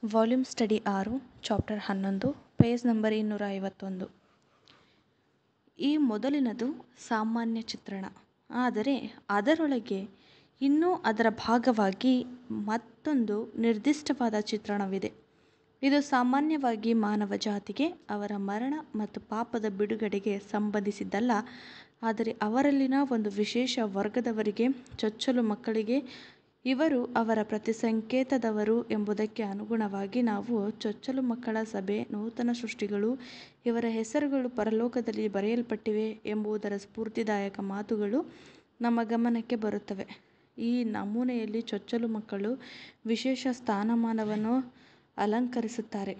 Volume study ಆರು chapter ಹನ್ನೊಂದು page number ಇನ್ನೂರ ಐವತ್ತೊಂದು ಈ ಮೊದಲಿನದು ಸಾಮಾನ್ಯ ಚಿತ್ರಣ ಆದರೆ ಅದರೊಳಗೆ ಇನ್ನೂ ಅದರ ಭಾಗವಾಗಿ ಮತ್ತೊಂದು ನಿರ್ದಿಷ್ಟವಾದ ಚಿತ್ರಣವಿದೆ ಇದು ಸಾಮಾನ್ಯವಾಗಿ ಮಾನವ ಜಾತಿಗೆ ಅವರ ಮರಣ ಮತ್ತು ಪಾಪದ ಬಿಡುಗಡೆಗೆ ಸಂಬಂಧಿಸಿದ್ದಲ್ಲ ಆದರೆ ಅವರಲ್ಲಿನ ಒಂದು ವಿಶೇಷ ವರ್ಗದವರಿಗೆ ಚೊಚ್ಚಲು ಮಕ್ಕಳಿಗೆ ಇವರು ಅವರ ಪ್ರತಿಸಂಕೇತದವರು ಎಂಬುದಕ್ಕೆ ಅನುಗುಣವಾಗಿ ನಾವು ಚೊಚ್ಚಲು ಮಕ್ಕಳ ಸಭೆ ನೂತನ ಸೃಷ್ಟಿಗಳು ಇವರ ಹೆಸರುಗಳು ಪರಲೋಕದಲ್ಲಿ ಬರೆಯಲ್ಪಟ್ಟಿವೆ ಎಂಬುದರ ಸ್ಫೂರ್ತಿದಾಯಕ ಮಾತುಗಳು ನಮ್ಮ ಗಮನಕ್ಕೆ ಬರುತ್ತವೆ ಈ ನಮೂನೆಯಲ್ಲಿ ಚೊಚ್ಚಲು ಮಕ್ಕಳು ವಿಶೇಷ ಸ್ಥಾನಮಾನವನ್ನು ಅಲಂಕರಿಸುತ್ತಾರೆ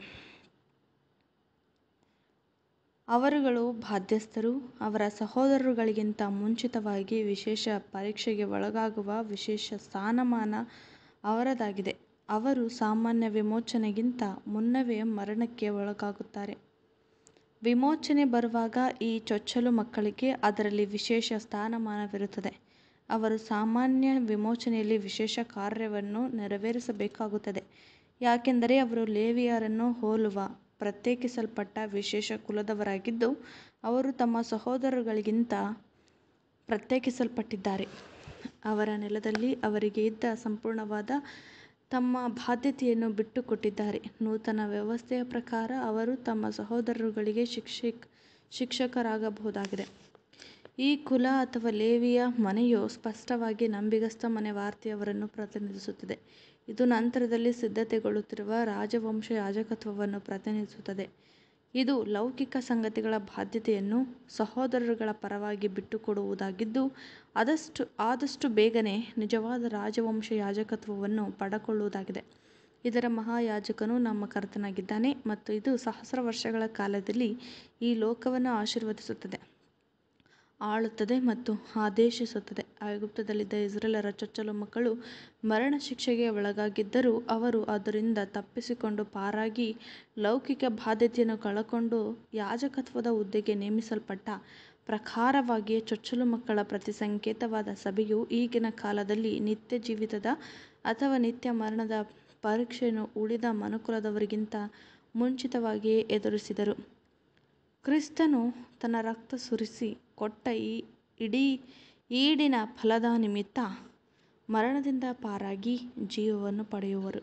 ಅವರುಗಳು ಬಾಧ್ಯಸ್ಥರು ಅವರ ಸಹೋದರರುಗಳಿಗಿಂತ ಮುಂಚಿತವಾಗಿ ವಿಶೇಷ ಪರೀಕ್ಷೆಗೆ ಒಳಗಾಗುವ ವಿಶೇಷ ಸ್ಥಾನಮಾನ ಅವರದಾಗಿದೆ ಅವರು ಸಾಮಾನ್ಯ ವಿಮೋಚನೆಗಿಂತ ಮುನ್ನವೇ ಮರಣಕ್ಕೆ ಒಳಗಾಗುತ್ತಾರೆ ವಿಮೋಚನೆ ಬರುವಾಗ ಈ ಚೊಚ್ಚಲು ಮಕ್ಕಳಿಗೆ ಅದರಲ್ಲಿ ವಿಶೇಷ ಸ್ಥಾನಮಾನವಿರುತ್ತದೆ ಅವರು ಸಾಮಾನ್ಯ ವಿಮೋಚನೆಯಲ್ಲಿ ವಿಶೇಷ ಕಾರ್ಯವನ್ನು ನೆರವೇರಿಸಬೇಕಾಗುತ್ತದೆ ಯಾಕೆಂದರೆ ಅವರು ಲೇವಿಯರನ್ನು ಹೋಲುವ ಪ್ರತ್ಯೇಕಿಸಲ್ಪಟ್ಟ ವಿಶೇಷ ಕುಲದವರಾಗಿದ್ದು ಅವರು ತಮ್ಮ ಸಹೋದರರಿಗಿಂತ ಪ್ರತ್ಯೇಕಿಸಲ್ಪಟ್ಟಿದ್ದಾರೆ ಅವರ ನೆಲದಲ್ಲಿ ಅವರಿಗೆ ಇದ್ದ ಸಂಪೂರ್ಣವಾದ ತಮ್ಮ ಬಾಧ್ಯತೆಯನ್ನು ಬಿಟ್ಟುಕೊಟ್ಟಿದ್ದಾರೆ ನೂತನ ವ್ಯವಸ್ಥೆಯ ಪ್ರಕಾರ ಅವರು ತಮ್ಮ ಸಹೋದರರುಗಳಿಗೆ ಶಿಕ್ಷಕ್ ಶಿಕ್ಷಕರಾಗಬಹುದಾಗಿದೆ ಈ ಕುಲ ಅಥವಾ ಲೇವಿಯ ಮನೆಯು ಸ್ಪಷ್ಟವಾಗಿ ನಂಬಿಗಸ್ತ ಮನೆವಾರ್ತೆಯವರನ್ನು ಪ್ರತಿನಿಧಿಸುತ್ತದೆ ಇದು ನಂತರದಲ್ಲಿ ಸಿದ್ಧತೆಗೊಳ್ಳುತ್ತಿರುವ ರಾಜವಂಶ ಯಾಜಕತ್ವವನ್ನು ಪ್ರತಿನಿಧಿಸುತ್ತದೆ ಇದು ಲೌಕಿಕ ಸಂಗತಿಗಳ ಬಾಧ್ಯತೆಯನ್ನು ಸಹೋದರರುಗಳ ಪರವಾಗಿ ಬಿಟ್ಟುಕೊಡುವುದಾಗಿದ್ದು ಆದಷ್ಟು ಆದಷ್ಟು ಬೇಗನೆ ನಿಜವಾದ ರಾಜವಂಶ ಯಾಜಕತ್ವವನ್ನು ಪಡಕೊಳ್ಳುವುದಾಗಿದೆ ಇದರ ಮಹಾಯಾಜಕನು ನಮ್ಮ ಕರ್ತನಾಗಿದ್ದಾನೆ ಮತ್ತು ಇದು ಸಹಸ್ರ ವರ್ಷಗಳ ಕಾಲದಲ್ಲಿ ಈ ಲೋಕವನ್ನು ಆಶೀರ್ವದಿಸುತ್ತದೆ ಆಳುತ್ತದೆ ಮತ್ತು ಆದೇಶಿಸುತ್ತದೆ ಐಗುಪ್ತದಲ್ಲಿದ್ದ ಇಸ್ರೇಲರ ಚೊಚ್ಚಲು ಮಕ್ಕಳು ಮರಣ ಶಿಕ್ಷೆಗೆ ಒಳಗಾಗಿದ್ದರೂ ಅವರು ಅದರಿಂದ ತಪ್ಪಿಸಿಕೊಂಡು ಪಾರಾಗಿ ಲೌಕಿಕ ಬಾಧ್ಯತೆಯನ್ನು ಕಳಕೊಂಡು ಯಾಜಕತ್ವದ ಹುದ್ದೆಗೆ ನೇಮಿಸಲ್ಪಟ್ಟ ಪ್ರಕಾರವಾಗಿಯೇ ಚೊಚ್ಚಲು ಮಕ್ಕಳ ಪ್ರತಿಸಂಕೇತವಾದ ಸಭೆಯು ಈಗಿನ ಕಾಲದಲ್ಲಿ ನಿತ್ಯ ಜೀವಿತದ ಅಥವಾ ನಿತ್ಯ ಮರಣದ ಪರೀಕ್ಷೆಯನ್ನು ಉಳಿದ ಮನುಕುಲದವರಿಗಿಂತ ಮುಂಚಿತವಾಗಿಯೇ ಎದುರಿಸಿದರು ಕ್ರಿಸ್ತನು ತನ್ನ ರಕ್ತ ಸುರಿಸಿ ಕೊಟ್ಟ ಈ ಇಡೀ ಈಡಿನ ಫಲದ ನಿಮಿತ್ತ ಮರಣದಿಂದ ಪಾರಾಗಿ ಜೀವವನ್ನು ಪಡೆಯುವರು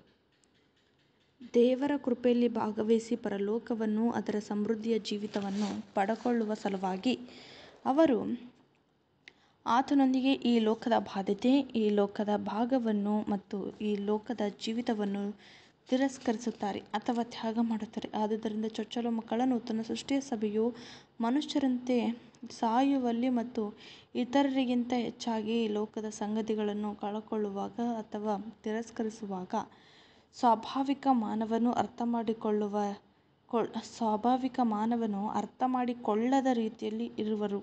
ದೇವರ ಕೃಪೆಯಲ್ಲಿ ಭಾಗವಹಿಸಿ ಪರಲೋಕವನ್ನು ಅದರ ಸಮೃದ್ಧಿಯ ಜೀವಿತವನ್ನು ಪಡಕೊಳ್ಳುವ ಸಲುವಾಗಿ ಅವರು ಆತನೊಂದಿಗೆ ಈ ಲೋಕದ ಬಾಧ್ಯತೆ ಈ ಲೋಕದ ಭಾಗವನ್ನು ಮತ್ತು ಈ ಲೋಕದ ಜೀವಿತವನ್ನು ತಿರಸ್ಕರಿಸುತ್ತಾರೆ ಅಥವಾ ತ್ಯಾಗ ಮಾಡುತ್ತಾರೆ ಆದುದರಿಂದ ಚೊಚ್ಚಲು ಮಕ್ಕಳ ನೂತನ ಸೃಷ್ಟಿಯ ಸಭೆಯು ಮನುಷ್ಯರಂತೆ ಸಾಯುವಲ್ಲಿ ಮತ್ತು ಇತರರಿಗಿಂತ ಹೆಚ್ಚಾಗಿ ಈ ಲೋಕದ ಸಂಗತಿಗಳನ್ನು ಕಳಕೊಳ್ಳುವಾಗ ಅಥವಾ ತಿರಸ್ಕರಿಸುವಾಗ ಸ್ವಾಭಾವಿಕ ಮಾನವನು ಅರ್ಥಮಾಡಿಕೊಳ್ಳುವ ಸ್ವಾಭಾವಿಕ ಮಾನವನು ಅರ್ಥಮಾಡಿಕೊಳ್ಳದ ರೀತಿಯಲ್ಲಿ ಇರುವರು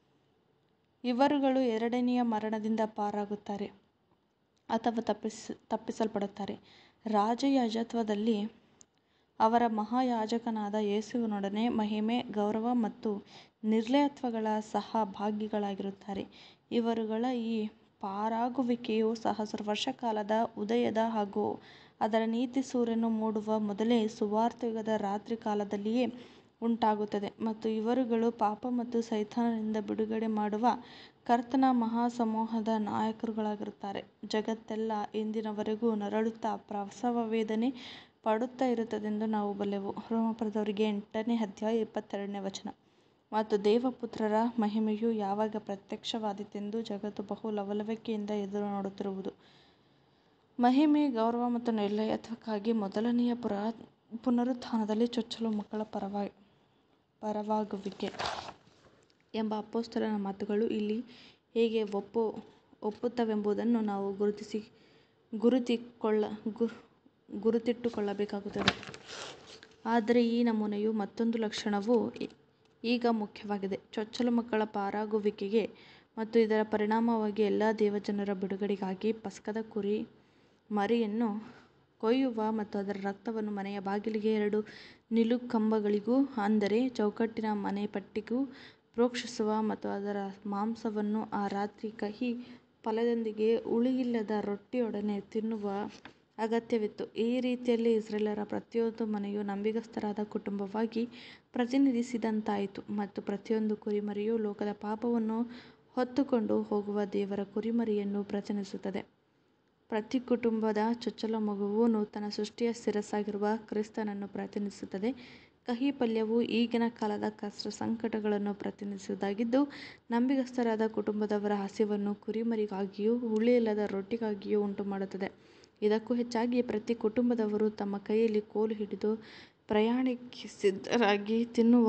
ಇವರುಗಳು ಎರಡನೆಯ ಮರಣದಿಂದ ಪಾರಾಗುತ್ತಾರೆ ಅಥವಾ ತಪ್ಪಿಸ ತಪ್ಪಿಸಲ್ಪಡುತ್ತಾರೆ ರಾಜಯಾಜತ್ವದಲ್ಲಿ ಅವರ ಮಹಾಯಾಜಕನಾದ ಯೇಸುವಿನೊಡನೆ ಮಹಿಮೆ ಗೌರವ ಮತ್ತು ನಿರ್ಲಯತ್ವಗಳ ಸಹಭಾಗಿಗಳಾಗಿರುತ್ತಾರೆ ಇವರುಗಳ ಈ ಪಾರಾಗುವಿಕೆಯು ಸಹಸ್ರ ವರ್ಷ ಕಾಲದ ಉದಯದ ಹಾಗೂ ಅದರ ನೀತಿ ಸೂರ್ಯನು ಮೂಡುವ ಮೊದಲೇ ಸುವಾರ್ತೆಯುಗದ ರಾತ್ರಿ ಕಾಲದಲ್ಲಿಯೇ ಉಂಟಾಗುತ್ತದೆ ಮತ್ತು ಇವರುಗಳು ಪಾಪ ಮತ್ತು ಸೈತಾನನಿಂದ ಬಿಡುಗಡೆ ಮಾಡುವ ಕರ್ತನ ಮಹಾಸಮೂಹದ ನಾಯಕರುಗಳಾಗಿರುತ್ತಾರೆ ಜಗತ್ತೆಲ್ಲ ಇಂದಿನವರೆಗೂ ನರಳುತ್ತಾ ಪ್ರಸವ ವೇದನೆ ಪಡುತ್ತಾ ಇರುತ್ತದೆಂದು ನಾವು ಬಲ್ಲೆವು ರೋಮಪುರದವರಿಗೆ ಎಂಟನೇ ಅಧ್ಯಾಯ ಇಪ್ಪತ್ತೆರಡನೇ ವಚನ ಮತ್ತು ದೇವಪುತ್ರರ ಮಹಿಮೆಯು ಯಾವಾಗ ಪ್ರತ್ಯಕ್ಷವಾದೀತೆಂದು ಜಗತ್ತು ಬಹು ಲವಲವಿಕೆಯಿಂದ ಎದುರು ನೋಡುತ್ತಿರುವುದು ಮಹಿಮೆ ಗೌರವ ಮತ್ತು ನಿರ್ಲಯತ್ವಕ್ಕಾಗಿ ಮೊದಲನೆಯ ಪುರ ಪುನರುತ್ಥಾನದಲ್ಲಿ ಚೊಚ್ಚಲು ಮಕ್ಕಳ ಪರವಾಗಿ ಪರವಾಗುವಿಕೆ ಎಂಬ ಅಪೊಸ್ತಲನ ಮಾತುಗಳು ಇಲ್ಲಿ ಹೇಗೆ ಒಪ್ಪು ಒಪ್ಪುತ್ತವೆಂಬುದನ್ನು ನಾವು ಗುರುತಿಸಿ ಗುರುತಿಕೊಳ್ಳ ಗುರುತಿಟ್ಟುಕೊಳ್ಳಬೇಕಾಗುತ್ತದೆ ಆದರೆ ಈ ನಮೂನೆಯ ಮತ್ತೊಂದು ಲಕ್ಷಣವು ಈಗ ಮುಖ್ಯವಾಗಿದೆ ಚೊಚ್ಚಲು ಮಕ್ಕಳ ಪಾರಾಗುವಿಕೆಗೆ ಮತ್ತು ಇದರ ಪರಿಣಾಮವಾಗಿ ಎಲ್ಲ ದೇವಜನರ ಬಿಡುಗಡೆಗಾಗಿ ಪಸ್ಕದ ಕುರಿ ಮರಿಯನ್ನು ಕೊಯ್ಯುವ ಮತ್ತು ಅದರ ರಕ್ತವನ್ನು ಮನೆಯ ಬಾಗಿಲಿಗೆ ಎರಡು ನಿಲುಕಂಬಗಳಿಗೂ ಅಂದರೆ ಚೌಕಟ್ಟಿನ ಮನೆಪಟ್ಟಿಗೂ ಪ್ರೋಕ್ಷಿಸುವ ಮತ್ತು ಅದರ ಮಾಂಸವನ್ನು ಆ ರಾತ್ರಿ ಕಹಿ ಫಲದೊಂದಿಗೆ ಹುಳಿಯಿಲ್ಲದ ರೊಟ್ಟಿಯೊಡನೆ ತಿನ್ನುವ ಅಗತ್ಯವಿತ್ತು. ಈ ರೀತಿಯಲ್ಲಿ ಇಸ್ರಾಯೇಲ್ಯರ ಪ್ರತಿಯೊಂದು ಮನೆಯೂ ನಂಬಿಗಸ್ತರಾದ ಕುಟುಂಬವಾಗಿ ಪ್ರತಿನಿಧಿಸಿದಂತಾಯಿತು ಮತ್ತು ಪ್ರತಿಯೊಂದು ಕುರಿಮರಿಯೂ ಲೋಕದ ಪಾಪವನ್ನು ಹೊತ್ತುಕೊಂಡು ಹೋಗುವ ದೇವರ ಕುರಿಮರಿಯನ್ನು ಪ್ರತಿನಿಧಿಸುತ್ತದೆ. ಪ್ರತಿ ಕುಟುಂಬದ ಚೊಚ್ಚಲ ಮಗುವೂ ನೂತನ ಸೃಷ್ಟಿಯ ಶಿರಸ್ಸಾಗಿರುವ ಕ್ರಿಸ್ತನನ್ನು ಪ್ರತಿನಿಧಿಸುತ್ತದೆ. ಕಹಿ ಪಲ್ಯವು ಈಗಿನ ಕಾಲದ ಕಷ್ಟಸಂಕಟಗಳನ್ನು ಪ್ರತಿನಿಧಿಸುವುದಾಗಿದ್ದು, ನಂಬಿಗಸ್ತರಾದ ಕುಟುಂಬದವರ ಹಸಿವನ್ನು ಕುರಿಮರಿಗಾಗಿಯೂ ಹುಳಿಯಿಲ್ಲದ ರೊಟ್ಟಿಗಾಗಿಯೂ ಉಂಟುಮಾಡುತ್ತದೆ. ಇದಕ್ಕೂ ಹೆಚ್ಚಾಗಿ, ಪ್ರತಿ ಕುಟುಂಬದವರೂ ತಮ್ಮ ಕೈಯಲ್ಲಿ ಕೋಲು ಹಿಡಿದು ಪ್ರಯಾಣಕ್ಕೆ ಸಿದ್ಧರಾಗಿ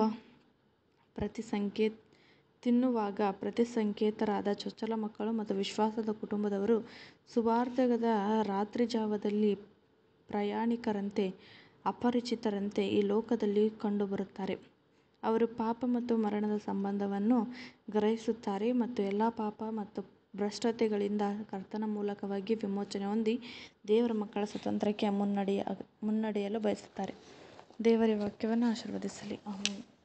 ತಿನ್ನುವಾಗ ಪ್ರತಿಸಂಖ್ಯಾತರಾದ ಚೊಚ್ಚಲ ಮಕ್ಕಳು ಮತ್ತು ವಿಶ್ವಾಸದ ಕುಟುಂಬದವರು ಸುವಾರ್ತೆಗಾದ ರಾತ್ರಿಜಾವದಲ್ಲಿ ಪ್ರಯಾಣಿಕರಂತೆ, ಅಪರಿಚಿತರಂತೆ ಈ ಲೋಕದಲ್ಲಿ ಕಂಡುಬರುತ್ತಾರೆ. ಅವರು ಪಾಪ ಮತ್ತು ಮರಣದ ಸಂಬಂಧವನ್ನು ಗ್ರಹಿಸುತ್ತಾರೆ ಮತ್ತು ಎಲ್ಲಾ ಪಾಪ ಮತ್ತು ಭ್ರಷ್ಟತೆಗಳಿಂದ ಕರ್ತನ ಮೂಲಕವಾಗಿ ವಿಮೋಚನೆ ಹೊಂದಿ ದೇವರ ಮಕ್ಕಳ ಸ್ವಾತಂತ್ರ್ಯಕ್ಕೆ ಮುನ್ನಡೆಯಲು ಬಯಸುತ್ತಾರೆ. ದೇವರು ಈ ವಾಕ್ಯವನ್ನು ಆಶೀರ್ವದಿಸಲಿ. ಆಮೆನ್.